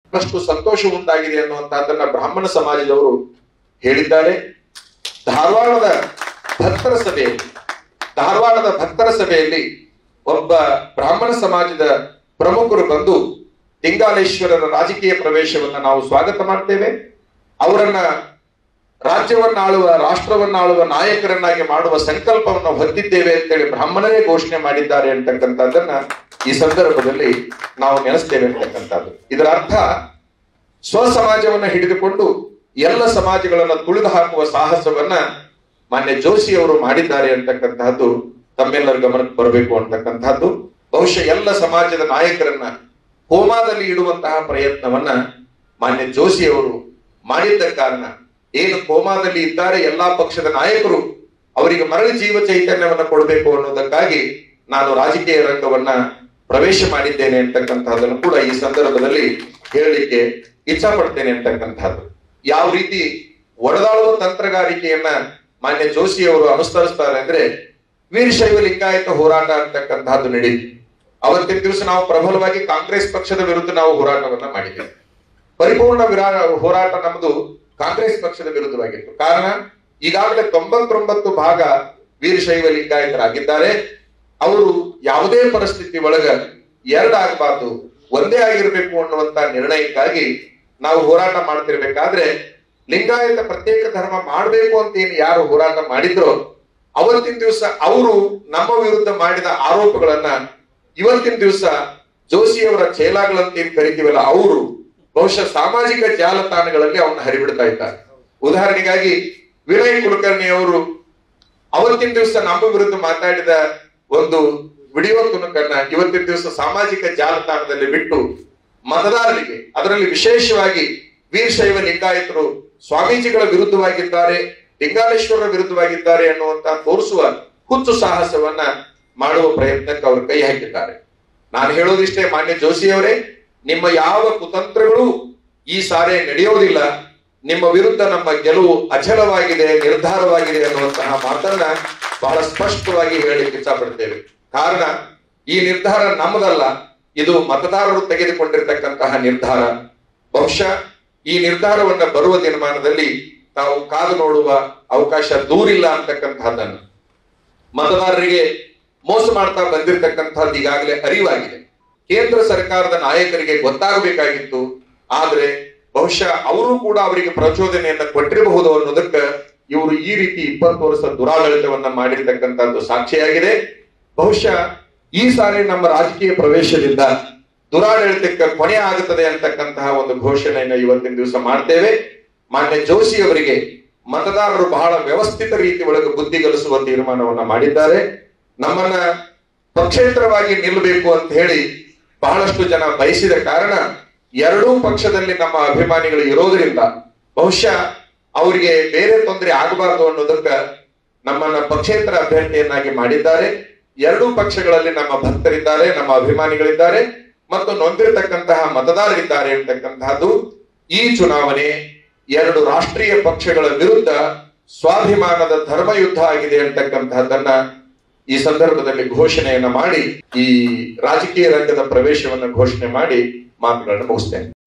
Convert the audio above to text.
ಅಷ್ಟು ಸಂತೋಷ ಉಂಟಾಗಿದೆ ಅನ್ನುವಂತಹದ್ದನ್ನ ಬ್ರಾಹ್ಮಣ ಸಮಾಜದವರು ಹೇಳಿದ್ದಾರೆ ಧಾರವಾಡದ ಭಕ್ತರ ಸಭೆಯಲ್ಲಿ ಧಾರವಾಡದ ಭಕ್ತರ ಸಭೆಯಲ್ಲಿ ಒಬ್ಬ ಬ್ರಾಹ್ಮಣ ಸಮಾಜದ ಪ್ರಮುಖರು ಬಂದು ಲಿಂಗಾಲೇಶ್ವರರ ರಾಜಕೀಯ ಪ್ರವೇಶವನ್ನ ನಾವು ಸ್ವಾಗತ ಮಾಡ್ತೇವೆ ಅವರನ್ನ ರಾಜ್ಯವನ್ನಾಳುವ ರಾಷ್ಟ್ರವನ್ನಾಳುವ ನಾಯಕರನ್ನಾಗಿ ಮಾಡುವ ಸಂಕಲ್ಪವನ್ನು ಹೊಂದಿದ್ದೇವೆ ಅಂತೇಳಿ ಬ್ರಾಹ್ಮಣರೇ ಘೋಷಣೆ ಮಾಡಿದ್ದಾರೆ ಅಂತಕ್ಕಂಥದ್ದನ್ನ ಈ ಸಂದರ್ಭದಲ್ಲಿ ನಾವು ನೆನೆಸ್ತೇವೆ ಅಂತಕ್ಕಂಥದ್ದು ಇದರ ಅರ್ಥ ಸ್ವ ಸಮಾಜವನ್ನ ಹಿಡಿದುಕೊಂಡು ಎಲ್ಲ ಸಮಾಜಗಳನ್ನ ತುಳಿದು ಹಾಕುವ ಸಾಹಸವನ್ನ ಮಾನ್ಯ ಜೋಶಿ ಅವರು ಮಾಡಿದ್ದಾರೆ ಅಂತಕ್ಕಂತಹದ್ದು ತಮ್ಮೆಲ್ಲರ ಗಮನಕ್ಕೆ ಬರಬೇಕು ಅಂತಕ್ಕಂಥದ್ದು ಬಹುಶಃ ಎಲ್ಲ ಸಮಾಜದ ನಾಯಕರನ್ನ ಹೋಮಾದಲ್ಲಿ ಇಡುವಂತಹ ಪ್ರಯತ್ನವನ್ನ ಮಾನ್ಯ ಜೋಶಿ ಅವರು ಮಾಡಿದ್ದ ಕಾರಣ ಏನು ಕೋಮಾದಲ್ಲಿ ಇದ್ದಾರೆ ಎಲ್ಲಾ ಪಕ್ಷದ ನಾಯಕರು ಅವರಿಗೆ ಮರಳಿ ಜೀವ ಚೈತನ್ಯವನ್ನ ಕೊಡಬೇಕು ಅನ್ನೋದಕ್ಕಾಗಿ ನಾನು ರಾಜಕೀಯ ರಂಗವನ್ನ ಪ್ರವೇಶ ಮಾಡಿದ್ದೇನೆ ಅಂತಕ್ಕಂತಹದನ್ನು ಕೂಡ ಈ ಸಂದರ್ಭದಲ್ಲಿ ಹೇಳಲಿಕ್ಕೆ ಇಚ್ಛಪಡ್ತೇನೆ ಅಂತಕ್ಕಂಥದ್ದು ಯಾವ ರೀತಿ ಒಡೆದಾಳುವ ತಂತ್ರಗಾರಿಕೆಯನ್ನ ಮಾನ್ಯ ಜೋಶಿ ಅವರು ಅನುಸರಿಸ್ತಾರೆ ಅಂದ್ರೆ ವೀರಶೈವ ಲಿಂಗಾಯತ ಹೋರಾಟ ಅಂತಕ್ಕಂತಹದ್ದು ನಡೀತು ಅವತ್ತಿನ ದಿವಸ ನಾವು ಪ್ರಬಲವಾಗಿ ಕಾಂಗ್ರೆಸ್ ಪಕ್ಷದ ವಿರುದ್ಧ ನಾವು ಹೋರಾಟವನ್ನ ಮಾಡಿದ್ದೇವೆ ಪರಿಪೂರ್ಣ ವಿರಾ ಹೋರಾಟ ನಮ್ಮದು ಕಾಂಗ್ರೆಸ್ ಪಕ್ಷದ ವಿರುದ್ಧವಾಗಿತ್ತು ಕಾರಣ ಈಗಾಗಲೇ ತೊಂಬತ್ತೊಂಬತ್ತು ಭಾಗ ವೀರಶೈವ ಲಿಂಗಾಯತರಾಗಿದ್ದಾರೆ ಅವರು ಯಾವುದೇ ಪರಿಸ್ಥಿತಿ ಒಳಗ ಎರಡಾಗಬಾರ್ದು ಒಂದೇ ಆಗಿರ್ಬೇಕು ಅನ್ನುವಂತ ನಿರ್ಣಯಕ್ಕಾಗಿ ನಾವು ಹೋರಾಟ ಮಾಡ್ತಿರ್ಬೇಕಾದ್ರೆ ಲಿಂಗಾಯತ ಪ್ರತ್ಯೇಕ ಧರ್ಮ ಮಾಡಬೇಕು ಅಂತ ಏನು ಯಾರು ಹೋರಾಟ ಮಾಡಿದ್ರೋ ಅವತ್ತಿನ ದಿವಸ ಅವರು ನಮ್ಮ ವಿರುದ್ಧ ಮಾಡಿದ ಆರೋಪಗಳನ್ನ ಇವತ್ತಿನ ದಿವಸ ಜೋಶಿಯವರ ಚೇಲಾಗಳಂತ ಏನ್ ಕರಿತೀವಲ್ಲ ಅವರು ಬಹುಶಃ ಸಾಮಾಜಿಕ ಜಾಲತಾಣಗಳಲ್ಲಿ ಅವನ್ನ ಹರಿಬಿಡ್ತಾ ಇದ್ದಾರೆ ಉದಾಹರಣೆಗಾಗಿ ವಿನಯ್ ಕುಲಕರ್ಣಿ ಅವರು ಅವತ್ತಿನ ದಿವಸ ನಮ್ಮ ವಿರುದ್ಧ ಮಾತಾಡಿದ ಒಂದು ವಿಡಿಯೋ ತುಣುಕನ್ನ ಇವತ್ತಿನ ದಿವಸ ಸಾಮಾಜಿಕ ಜಾಲತಾಣದಲ್ಲಿ ಬಿಟ್ಟು ಮತದಾರರಿಗೆ ಅದರಲ್ಲಿ ವಿಶೇಷವಾಗಿ ವೀರಶೈವ ಲಿಂಗಾಯತರು ಸ್ವಾಮೀಜಿಗಳ ವಿರುದ್ಧವಾಗಿದ್ದಾರೆ ಲಿಂಗಾಲೇಶ್ವರರ ವಿರುದ್ಧವಾಗಿದ್ದಾರೆ ಅನ್ನುವಂತ ತೋರಿಸುವ ಹುಚ್ಚು ಸಾಹಸವನ್ನ ಮಾಡುವ ಪ್ರಯತ್ನಕ್ಕೆ ಅವರು ಕೈ ಹಾಕಿದ್ದಾರೆ ನಾನು ಹೇಳೋದಿಷ್ಟೇ ಮಾನ್ಯ ಜೋಶಿಯವರೇ ನಿಮ್ಮ ಯಾವ ಕುತಂತ್ರಗಳು ಈ ಸಾರಿ ನಡೆಯೋದಿಲ್ಲ ನಿಮ್ಮ ವಿರುದ್ಧ ನಮ್ಮ ಗೆಲುವು ಅಚಲವಾಗಿದೆ ನಿರ್ಧಾರವಾಗಿದೆ ಅನ್ನುವಂತಹ ಮಾತನ್ನ ಬಹಳ ಸ್ಪಷ್ಟವಾಗಿ ಹೇಳಲಿಕ್ಕೆ ಇಚ್ಛಪಡ್ತೇವೆ ಕಾರಣ ಈ ನಿರ್ಧಾರ ನಮ್ಮದಲ್ಲ ಇದು ಮತದಾರರು ತೆಗೆದುಕೊಂಡಿರ್ತಕ್ಕಂತಹ ನಿರ್ಧಾರ ಬಹುಶಃ ಈ ನಿರ್ಧಾರವನ್ನ ಬರುವ ದಿನಮಾನದಲ್ಲಿ ತಾವು ಕಾದು ನೋಡುವ ಅವಕಾಶ ದೂರಿಲ್ಲ ಅಂತಕ್ಕಂತಹದ್ದನ್ನು ಮತದಾರರಿಗೆ ಮೋಸ ಮಾಡ್ತಾ ಬಂದಿರತಕ್ಕಂಥದ್ದು ಈಗಾಗಲೇ ಅರಿವಾಗಿದೆ ಕೇಂದ್ರ ಸರ್ಕಾರದ ನಾಯಕರಿಗೆ ಗೊತ್ತಾಗಬೇಕಾಗಿತ್ತು ಆದ್ರೆ ಬಹುಶಃ ಅವರು ಕೂಡ ಅವರಿಗೆ ಪ್ರಚೋದನೆಯನ್ನ ಕೊಟ್ಟಿರಬಹುದು ಅನ್ನೋದಕ್ಕೆ ಇವರು ಈ ರೀತಿ ಇಪ್ಪತ್ತು ವರ್ಷ ದುರಾಡಳಿತವನ್ನ ಮಾಡಿರ್ತಕ್ಕಂಥದ್ದು ಸಾಕ್ಷಿಯಾಗಿದೆ ಬಹುಶಃ ಈ ಸಾರಿ ನಮ್ಮ ರಾಜಕೀಯ ಪ್ರವೇಶದಿಂದ ದುರಾಡಳಿತಕ್ಕೆ ಕೊನೆ ಆಗುತ್ತದೆ ಅಂತಕ್ಕಂತಹ ಒಂದು ಘೋಷಣೆಯನ್ನ ಇವತ್ತಿನ ದಿವಸ ಮಾಡ್ತೇವೆ ಮಾನ್ಯ ಜೋಶಿ ಅವರಿಗೆ ಮತದಾರರು ಬಹಳ ವ್ಯವಸ್ಥಿತ ರೀತಿ ಒಳಗೆ ಬುದ್ಧಿಗಲಿಸುವ ತೀರ್ಮಾನವನ್ನ ಮಾಡಿದ್ದಾರೆ ನಮ್ಮನ್ನ ಪಕ್ಷೇತರವಾಗಿ ನಿಲ್ಲಬೇಕು ಅಂತ ಹೇಳಿ ಬಹಳಷ್ಟು ಜನ ಬಯಸಿದ ಕಾರಣ ಎರಡೂ ಪಕ್ಷದಲ್ಲಿ ನಮ್ಮ ಅಭಿಮಾನಿಗಳು ಇರೋದ್ರಿಂದ ಬಹುಶಃ ಅವರಿಗೆ ಬೇರೆ ತೊಂದರೆ ಆಗಬಾರದು ಅನ್ನೋದಕ್ಕ ನಮ್ಮನ್ನ ಪಕ್ಷೇತರ ಅಭ್ಯರ್ಥಿಯನ್ನಾಗಿ ಮಾಡಿದ್ದಾರೆ ಎರಡೂ ಪಕ್ಷಗಳಲ್ಲಿ ನಮ್ಮ ಭಕ್ತರಿದ್ದಾರೆ ನಮ್ಮ ಅಭಿಮಾನಿಗಳಿದ್ದಾರೆ ಮತ್ತು ನೊಂದಿರತಕ್ಕಂತಹ ಮತದಾರರಿದ್ದಾರೆ ಅಂತಕ್ಕಂತಹದ್ದು ಈ ಚುನಾವಣೆ ಎರಡು ರಾಷ್ಟ್ರೀಯ ಪಕ್ಷಗಳ ವಿರುದ್ಧ ಸ್ವಾಭಿಮಾನದ ಧರ್ಮಯುದ್ಧ ಆಗಿದೆ ಅಂತಕ್ಕಂತಹದ್ದನ್ನ ಈ ಸಂದರ್ಭದಲ್ಲಿ ಘೋಷಣೆಯನ್ನ ಮಾಡಿ ಈ ರಾಜಕೀಯ ರಂಗದ ಪ್ರವೇಶವನ್ನ ಘೋಷಣೆ ಮಾಡಿ ಮಾತುಗಳನ್ನ ಮುಗಿಸ್ತೇನೆ